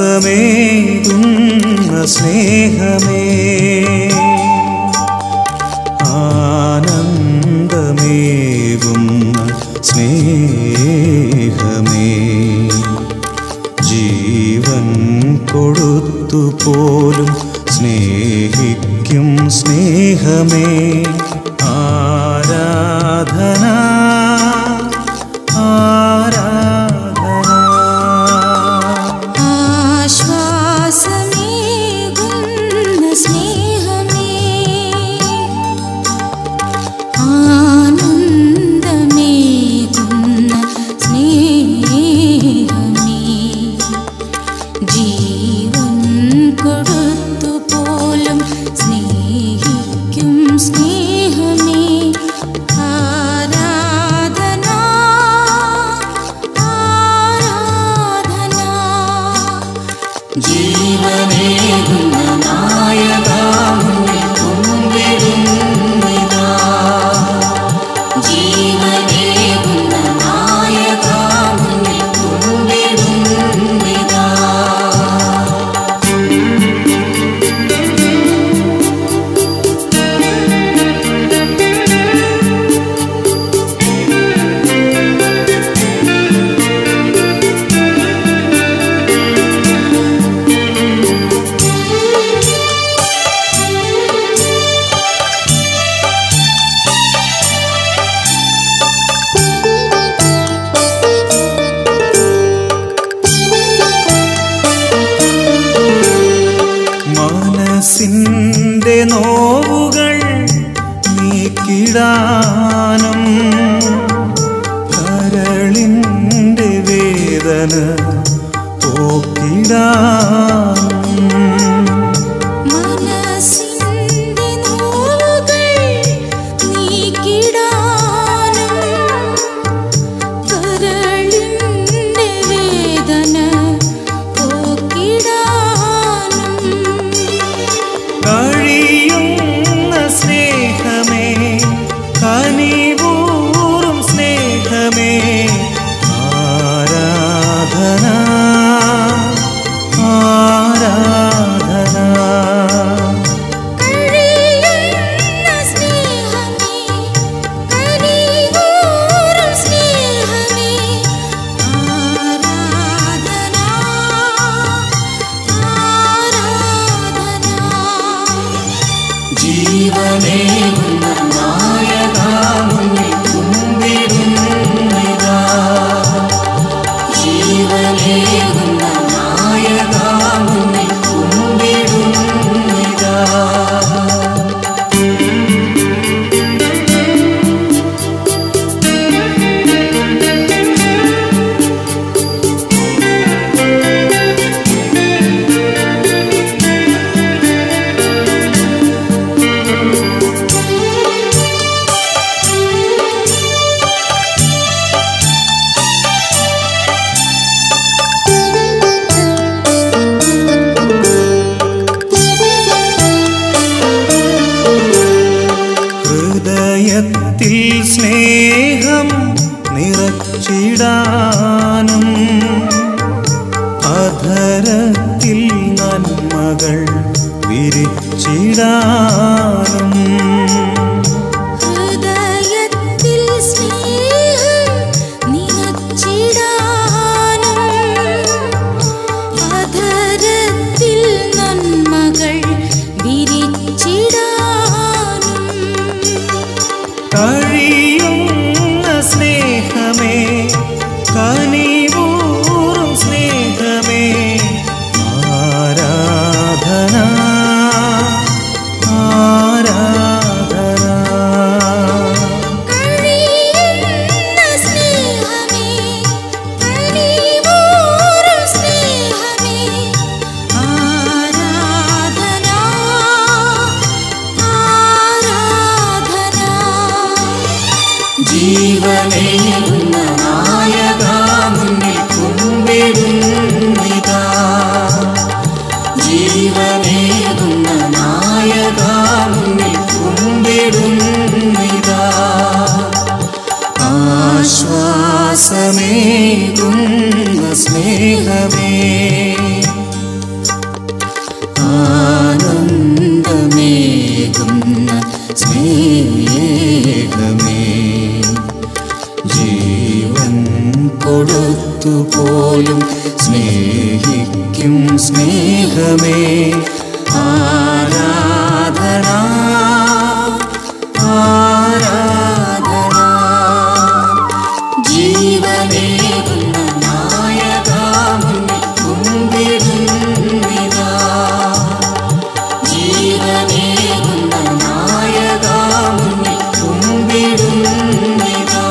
സ്നേഹമേ ആനന്ദമേകുന്ന സ്നേഹമേ ജീവൻ കൊടുത്തു പോലും സ്നേഹിക്കും സ്നേഹമേ ആരാധന ആരാധന ആശ്വാസമേകുന്ന സ്നേഹമേ ആനന്ദമേകുന്ന സ്നേഹമേ ജീവൻ കൊടുത്തു പോലും സ്നേഹിക്കും സ്നേഹമേ ആരാധന ആരാധന ജീവനേകുന്ന നായകാമുന്നിൽ കുമ്പിടുന്നിതാ ജീവനേകുന്ന നായകാമുന്നിൽ കുമ്പിടുന്നിതാ മനസ്സിൻ്റെ നോവുകൾ നീക്കിടാനും കരളിൻ്റെ വേദന പോക്കിടാനും മനസ്സിന്റെ നോവുകൾ നീക്കിടാനും കരളിന്റെ വേദന പോക്കിടാനും കഴിയുന്ന സ്നേഹമേ കനിവൂറും സ്നേഹമേ ആരാധന ആരാധന കഴിയുന്ന സ്നേഹമേ കനിവൂറും സ്നേഹമേ ആരാധന ആരാധന ജീവനേകുന്ന നായകാമുന്നിൽ കുമ്പിടുന്നിതാ ജീവനേകുന്ന നായകാമുന്നിൽ കുമ്പിടുന്നിതാ ഹൃദയത്തിൽ സ്നേഹം നിറച്ചിടാനും അധരത്തിൽ നന്മകൾ വിരിച്ചിടാനും ഹൃദയത്തിൽ സ്നേഹം നിറച്ചിടാനും അധരത്തിൽ നന്മകൾ വിരിച്ചിടാനും കഴിയുന്ന സ്നേഹമേ കനിവൂറും സ്നേഹമേ ആരാധന ആരാധന കഴിയുന്ന സ്നേഹമേ കനിവൂറും സ്നേഹമേ ആരാധന ആരാധന ജീവനേകുന്ന നായകാമുന്നിൽ കുമ്പിടുന്നിതാ ജീവനേകുന്ന നായകാമുന്നിൽ കുമ്പിടുന്നിതാ ആശ്വാസമേകുന്ന സ്നേഹമേ പോലും സ്നേഹിക്കും സ്നേഹമേ ആരാധന ആരാധന ജീവനേകുന്ന നായകാ മുന്നിൽ കുമ്പിടുന്നിതാ ജീവനേകുന്ന നായകാ മുന്നിൽ കുമ്പിടുന്നിതാ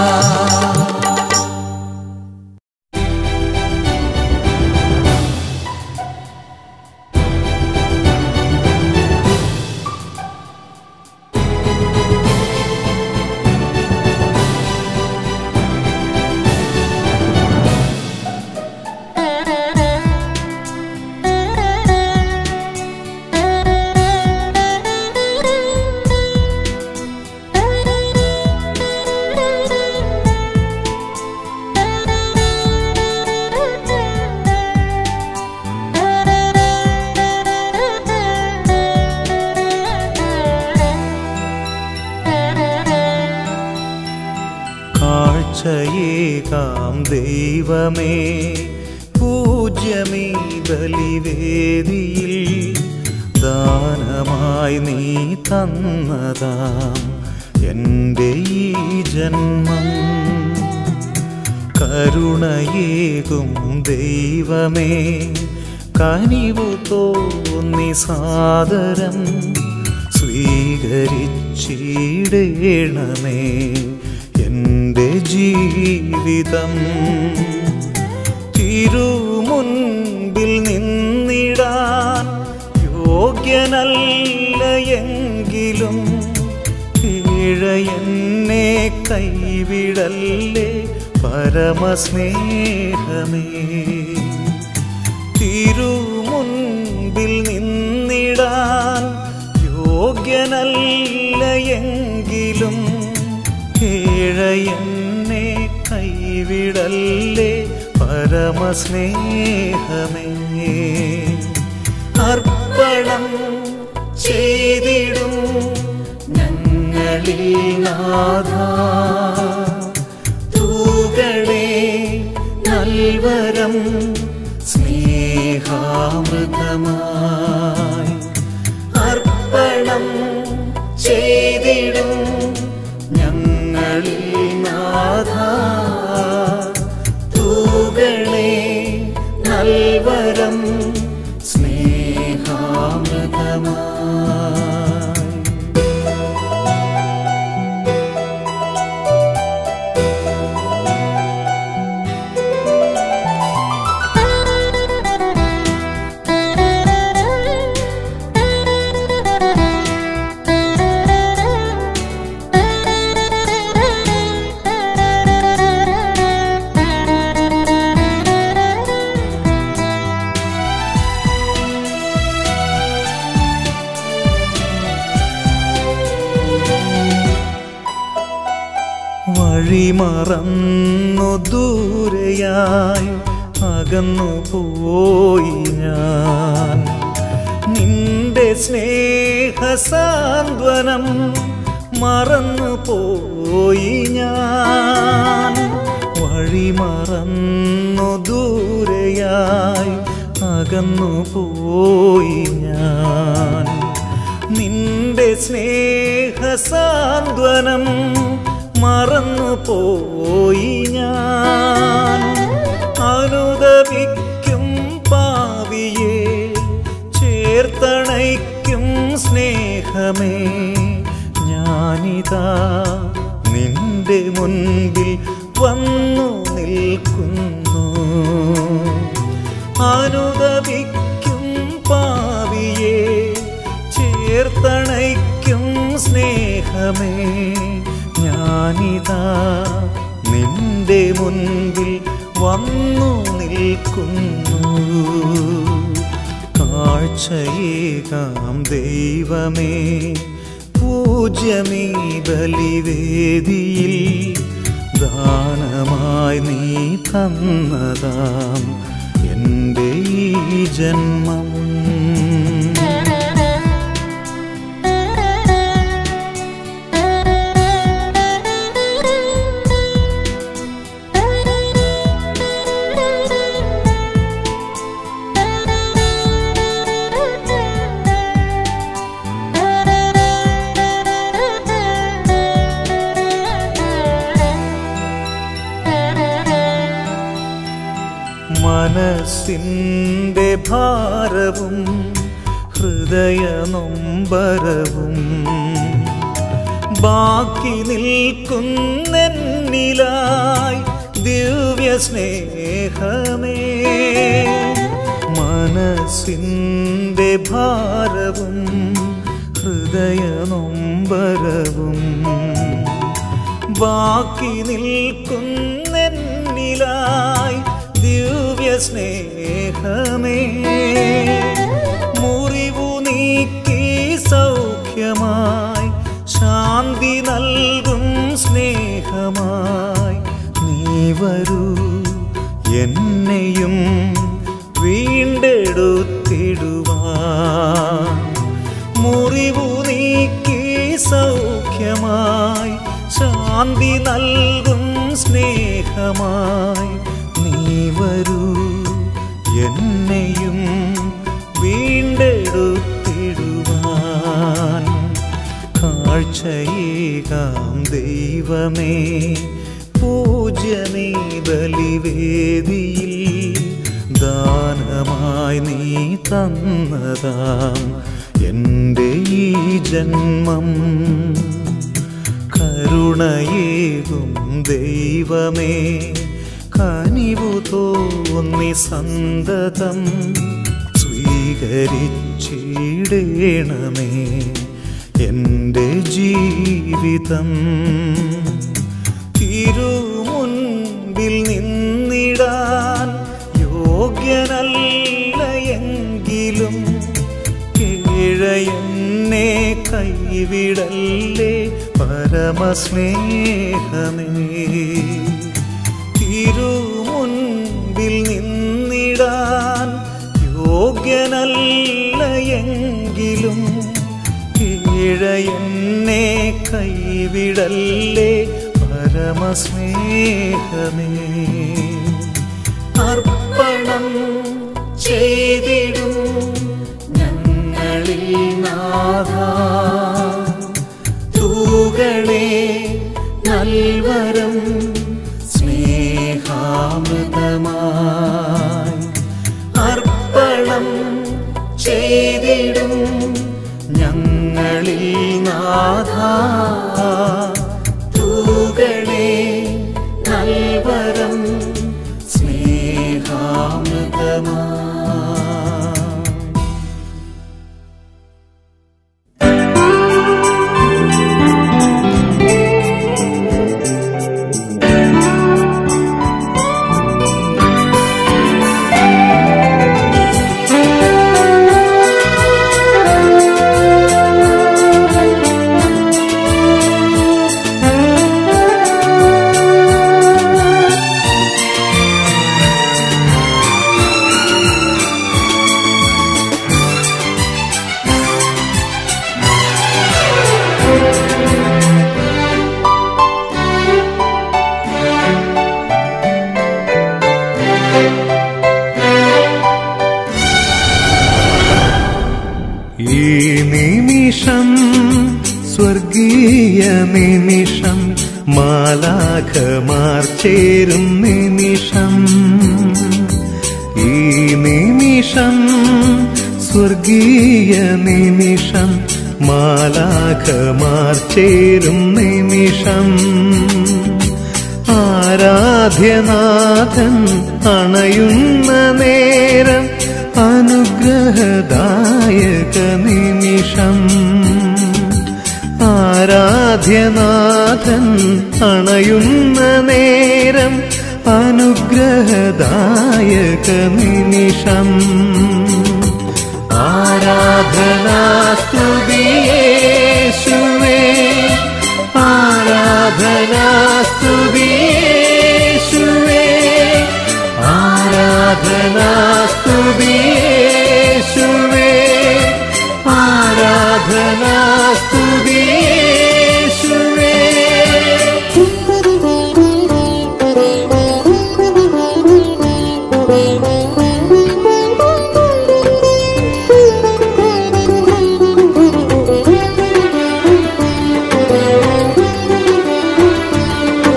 കാഴ്ചയേകാം ദൈവമേ പൂജ്യമീ ബലിവേദിയിൽ ദാനമായി നീ തന്നതാം എൻ്റെ ഈ ജന്മം കരുണയേകും ദൈവമേ കനിവു തോന്നി സാദരം സ്വീകരിച്ചിടേണമേ എൻ്റെ ജീവിതം തിരുമുൻപിൽ നിന്നിടാൻ യോഗ്യനല്ല എങ്കിലും കീഴയെന്നെ കൈവിടല്ലേ പരമസ്നേഹമേ തിരുമുൻപിൽ നിന്നിടാൻ യോഗ്യനല്ല എങ്കിലും കീഴയെന്നെ കൈവിടല്ലേ പരമസ്നേഹമേ അർപ്പണം ചെയ്തിടും ഞങ്ങളിൽ നാഥ തൂകളെ നൽവരം സ്നേഹാമൃതമായി അർപ്പണം ചെയ്തിടും ഞങ്ങളിൽ നാഥ തൂകളെ നൽവരം സ്നേഹാമൃതമായി വഴിമറന്നു ദൂരെയായി അകന്നു പോയി ഞാൻ നിന്റെ സ്നേഹസാന്ത്വനം മറന്നു പോയി ഞാൻ വഴിമറന്നു ദൂരെയായി അകന്നു പോയി ഞാൻ നിന്റെ സ്നേഹസാന്ത്വനം മറന്നു പോയി ഞാൻ അനുദപിക്കും പാവിയെ ചേർത്തണയ്ക്കും സ്നേഹമേ ഞാനിതാ നിന്റെ മുൻപിൽ വന്നു നിൽക്കുന്നു അനുദപിക്കും പാവിയെ ചേർത്തണയ്ക്കും സ്നേഹമേ ഞാനിതാ നിന്റെ മുൻപിൽ വന്നു നിൽക്കുന്നു കാഴ്ചയേകാം ദൈവമേ പൂജ്യമീ ബലിവേദിയിൽ ദാനമായി നീ തന്നതാം എൻ്റെ ഈ ജന്മം Thank you. മനസ്സിൻ്റെ ഭാരവും ഹൃദയ നൊമ്പരവും ബാക്കി നിൽക്കുന്നെന്നിലായി ദിവ്യ സ്നേഹമേ മനസ്സിൻ്റെ ഭാരവും ഹൃദയ നൊമ്പരവും ബാക്കി നിൽക്കുന്നെന്നിലായി ദിവ്യ സ്നേഹമേ മുറിവു നീക്കി സൗഖ്യമായി ശാന്തി നൽകും സ്നേഹമായി നീ വരൂ എന്നെയും വീണ്ടെടുത്തിടുവാൻ മുറിവു നീക്കി സൗഖ്യമായി ശാന്തി നൽകും സ്നേഹമായി നീ വരൂ എന്നെയും വീണ്ടെടുത്തിടുവാൻ കാഴ്ചയേകാം ദൈവമേ പൂജ്യമേ ബലിവേദിയിൽ ദാനമായി നീ തന്നതാം എൻ്റെ ഈ ജന്മം കരുണയേകും ദൈവമേ കനിവു തോന്നി സന്തതം സ്വീകരിച്ചിടേണമേ എൻ്റെ ജീവിതം തിരുമുൻപിൽ നിന്നിടാൻ യോഗ്യനല്ല എങ്കിലും കീഴയെന്നെ കൈവിടല്ലേ പരമസ്നേഹമേ തിരുമുൻപിൽ നിന്നിടാൻ യോഗ്യനല്ല എങ്കിലും കീഴയെന്നെ കൈവിടല്ലേ പരമസ്നേഹമേ അർപ്പണം ചെയ്തിടും ഞങ്ങളിൽ നാഥ തൂകളെ നൽവരം സ്നേഹാമൃതമായി അർപ്പണം ചെയ്തിടും ഞങ്ങളിൽ നാഥ തൂകളെ നൽവരം സ്നേഹാമൃതമായി ഈ നിമിഷം സ്വർഗീയ നിമിഷം മാലാഖമാർ ചേരും നിമിഷം ഈ നിമിഷം സ്വർഗീയ നിമിഷം മാലാഖമാർ ചേരും നിമിഷം ആരാധ്യനാഥൻ അണയുന്ന നേരം അനുഗ്രഹദായക നിമിഷം ആരാധ്യനാഥൻ അണയുന്ന നേരം അനുഗ്രഹദായക നിമിഷം ആരാധനാസ്തുതിയേശുവേ ആരാധനാസ്തുതിയേശുവേ ആരാധനാസ്തുതിയേശുവേ ആരാധനാസ്തുതിയേശുവേ Thank you.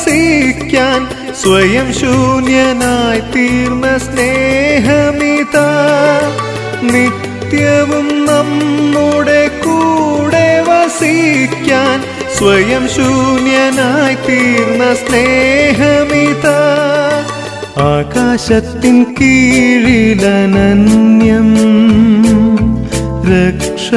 വസിക്കാൻ സ്വയം ശൂന്യനായി തീർന്ന സ്നേഹമിത നിത്യവും നമ്മുടെ കൂടെ വസിക്കാൻ സ്വയം ശൂന്യനായി തീർന്ന സ്നേഹമിത ആകാശത്തിൻ കീഴിലനന്യം രക്ഷ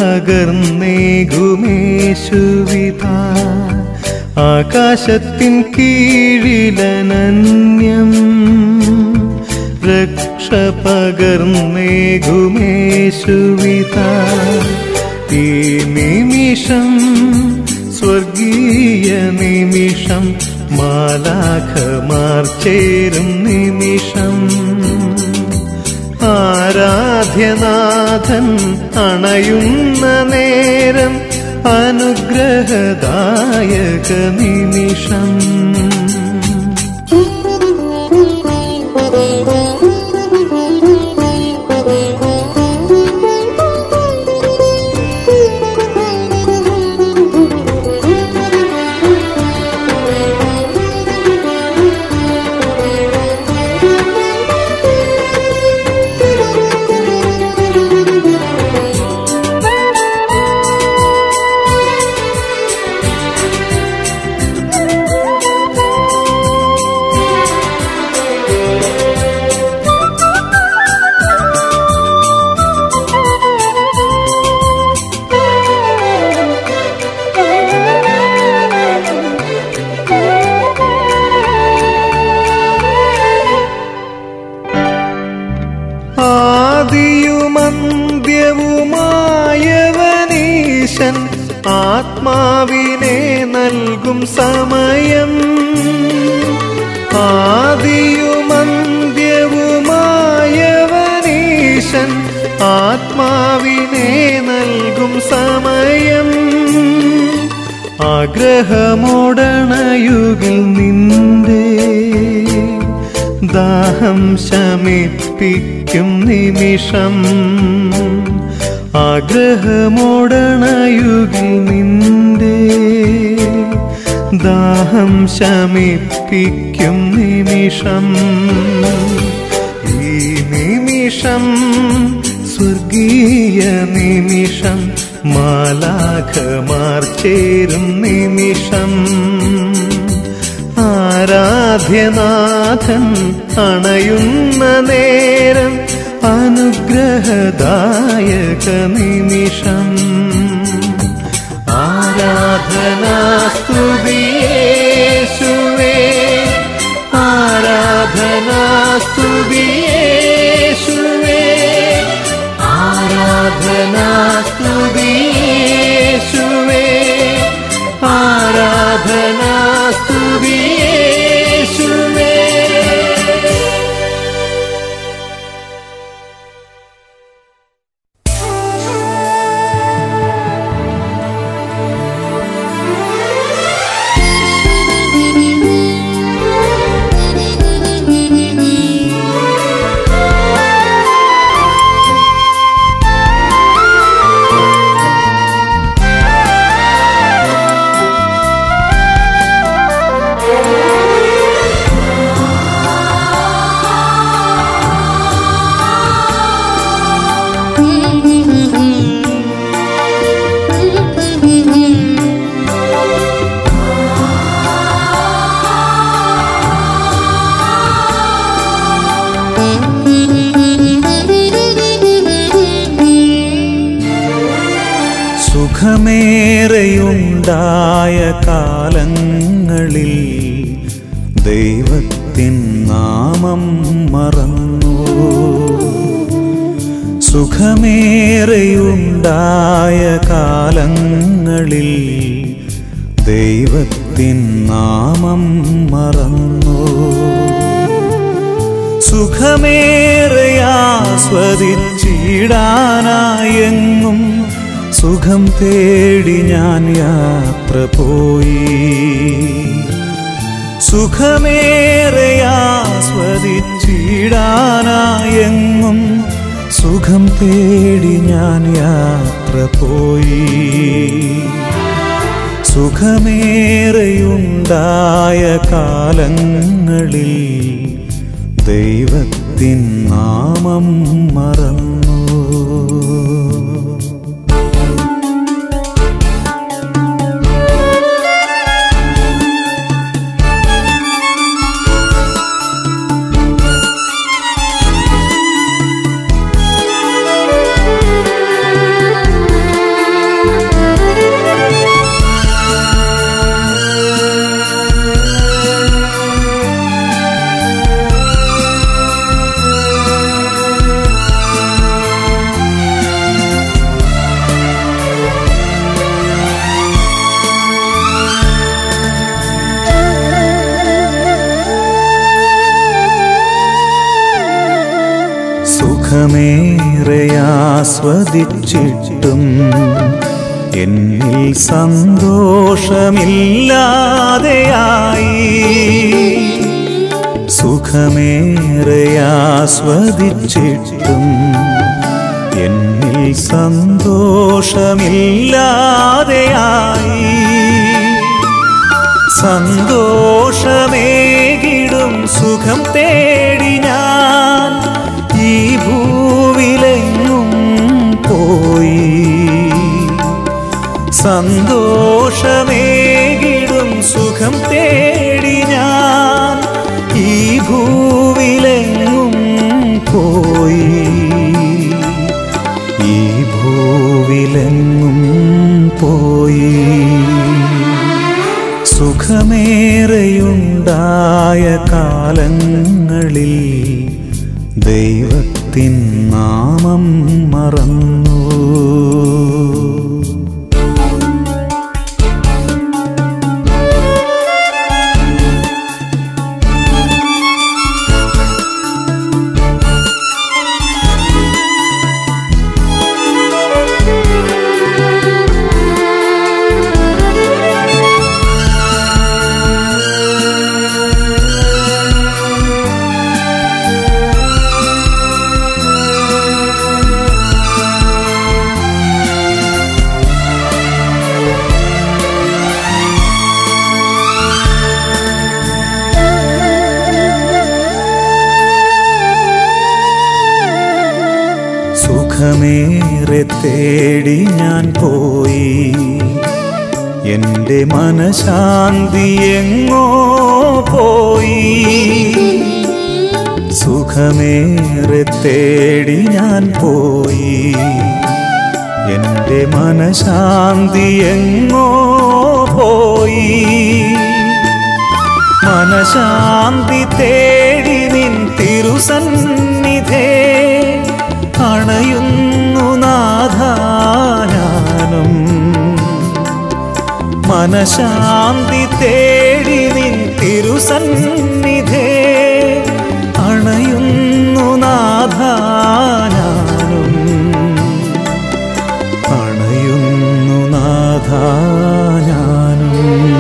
പകർന്നേകുമേശുവിധ ആകാശത്തിൻ കീഴിലനന്യം രക്ഷ പകർന്നേകുമേശുവിധ ഈ നിമിഷം സ്വർഗീയ നിമിഷം മാലാഖമാർ ചേരും നിമിഷം ആരാധ്യനാഥൻ അണയുന്ന നേരം അനുഗ്രഹദായക നിമിഷം ആദിയുമന്ത്യവുമായവനീശൻ ആത്മാവിനെ നൽകും സമയം ആദിയുമന്ത്യവുമായവനീശൻ ആത്മാവിനെ നൽകും സമയം ആഗ്രഹമോടണയുകിൽ നിന്റെ ദാഹം ശമിപ്പിക്കും നിമിഷം ആഗ്രഹമോടണയുകിൽ നിന്റെ ദാഹം ശമിപ്പിക്കും നിമിഷം ഈ നിമിഷം സ്വർഗീയ നിമിഷം മാലാഖമാർ ചേരും നിമിഷം ആരാധ്യനാഥൻ അണയുന്ന നേരം അനുഗ്രഹദായക നിമിഷം ആരാധനാസ്തുതിയേശുവേ ആരാധനാസ്തുതിയേശുവേ ആരാധനാസ്തുതിയേശുവേ ആരാധനാസ്തുതിയേശുവേ സുഖമേറെയുണ്ടായ കാലങ്ങളിൽ ദൈവത്തിൻ നാമം മറന്നു സുഖമേറെയുണ്ടായ കാലങ്ങളിൽ ദൈവത്തിൻ നാമം മറന്നു സുഖമേറെയാസ്വദിച്ചിടാനായെങ്ങും സുഖം തേടി ഞാൻ യാത്ര പോയി സുഖമേറെയാസ്വദിച്ചിടാനായെങ്ങും സുഖം തേടി ഞാൻ യാത്ര പോയി സുഖമേറെയുണ്ടായ കാലങ്ങളിൽ ദൈവത്തിൻ നാമം മറന്നു സുഖമേറെയാസ്വദിച്ചിട്ടും എന്നിൽ സന്തോഷമില്ലാതെയായി സുഖമേറെയാസ്വദിച്ചിട്ടും എന്നിൽ സന്തോഷമില്ലാതെയായി സന്തോഷമേകിടും സുഖം തേടി ഞാൻ ഈ ഭൂവിലെങ്ങും പോയി സന്തോഷമേകിടും സുഖം തേടി ഞാൻ ഈ ഭൂവിലെങ്ങും പോയി ഈ ഭൂവിലെങ്ങും പോയി സുഖമേറെയുണ്ടായ കാലങ്ങളിൽ ദൈവത്തിൻ നാമം മറന്നു സുഖമേറെ തേടി ഞാൻ പോയി എൻ്റെ മനശാന്തി എങ്ങോ പോയി സുഖമേറെ തേടി ഞാൻ പോയി എൻ്റെ മനശാന്തി എങ്ങോ പോയി മനശാന്തി തേടി നിൻ തിരുസന്നിധേ അണയുന്നു നാഥാനും മനശാന്തി തേടി നിൻ തിരുസന്നിധേ അണയുന്നു നാഥാനും അണയുന്നു നാഥാനും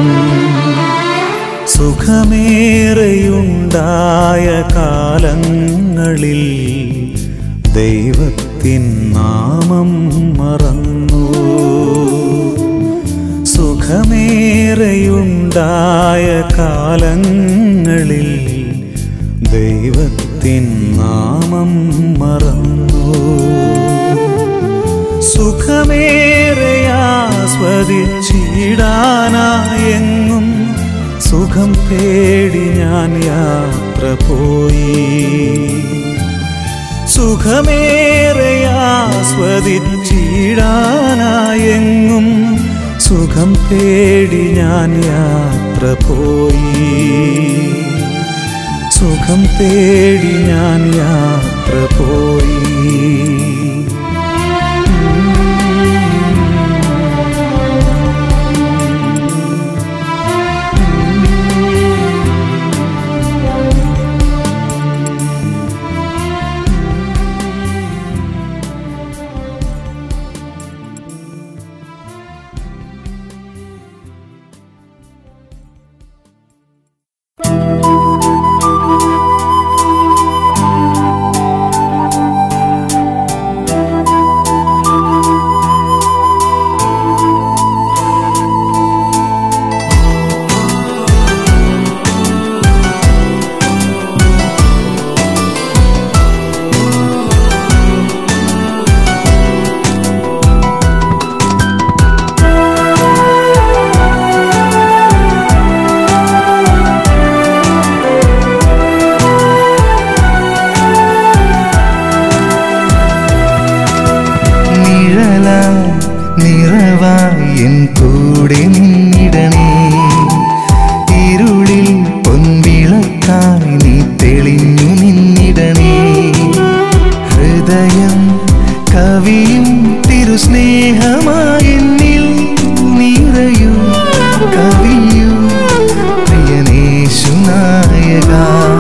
സുഖമേറെയുണ്ടായ കാലങ്ങളിൽ ദൈവത്തിൻ നാമം മറന്നു സുഖമേറെയുണ്ടായ കാലങ്ങളിൽ ദൈവത്തിൻ നാമം മറന്നു സുഖമേറെയാസ്വദിച്ചിടാനായെങ്ങും സുഖം തേടി ഞാൻ യാത്ര പോയി സുഖമേറെയാസ്വദിച്ചിടാനായെങ്ങും സുഖം തേടി ഞാൻ യാത്ര പോയി സുഖം തേടി ഞാൻ യാത്ര പോയി ും കാവ്യം കവിയും തിരുസ്നേഹമായി എന്നിൽ നിറയൂ കവിയൂ പ്രിയനേശു നായക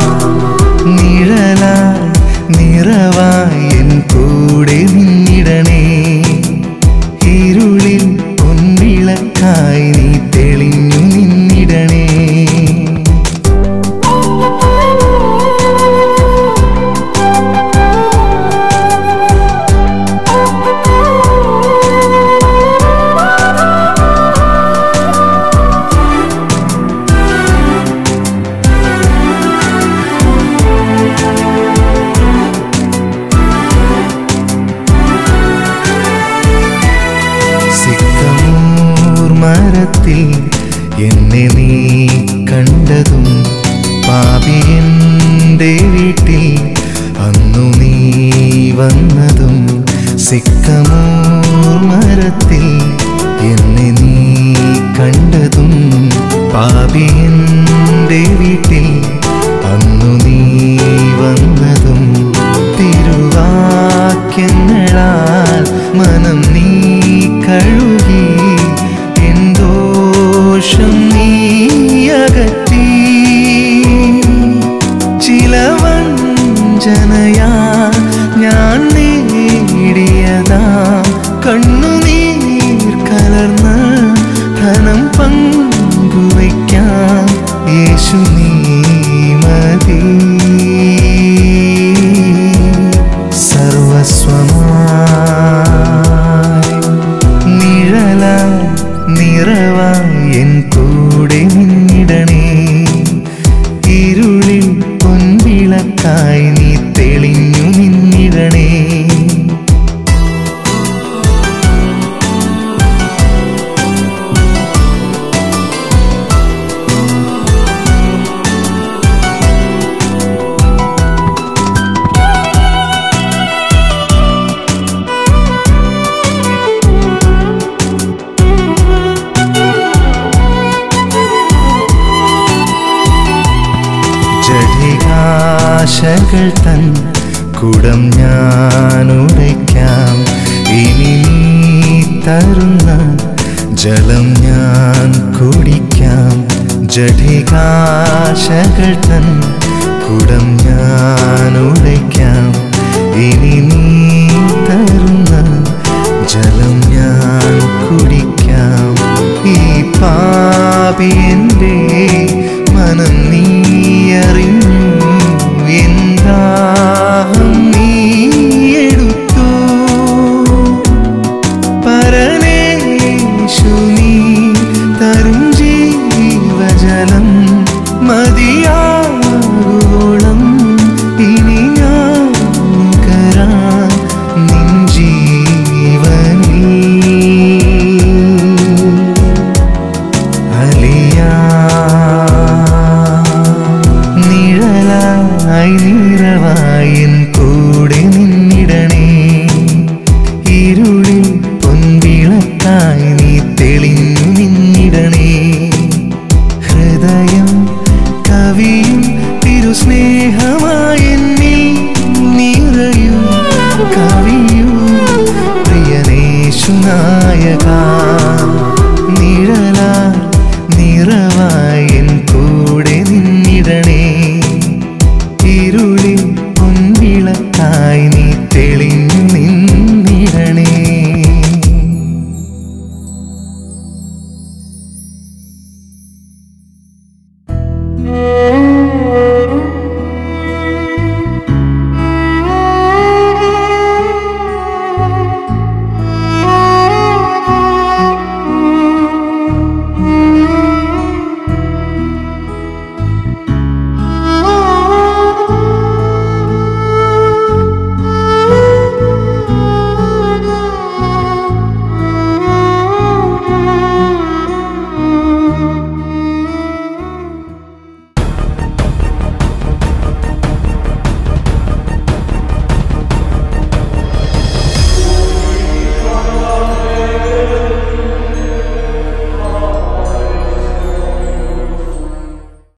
നിഴലായി നിറവായി എൻ കൂടെ നിന്നിടണേ ഇരുളിൽ പൊൻവിളക്കായി നീ തെളിഞ്ഞു നിന്നിടണേ സിക്കമൂർ മരത്തിൽ എന്നെ നീ കണ്ടതും പാപി എൻ്റെ വീട്ടിൽ അന്നു നീ വന്നതും സിക്കമൂർ മരത്തിൽ എന്നെ നീ കണ്ടതും പാപി എൻ്റെ വീട്ടിൽ അന്നു നീ വന്നതും തിരുവാക്യങ്ങളാൽ മനം നീ കഴുകി എന്തോഷം നീ അകറ്റി ചില വഞ്ചനയാ ഞാൻ നേടിയതാ കണ്ണുനീർ കലർന്ന ധനം പങ്കുവയ്ക്കാം യേശു നീ മതി സർവസ്വമായി നിഴല നിറവായി എൻ കൂടെ നിന്നിടണേ ഇരുളിൽ പൊൻവിളക്കായി നീ തെളിഞ്ഞു നിന്നിടണേ ജഡികാശകൾ തൻ കുടം ഞാനുടയ്ക്കാം ഇനി നീ തരുന്ന ജലം ഞാൻ കുടിക്കാം ജഡികാശകൾ തൻ കുടം ഞാനുടയ്ക്കാം ഇനി നീ തരുന്ന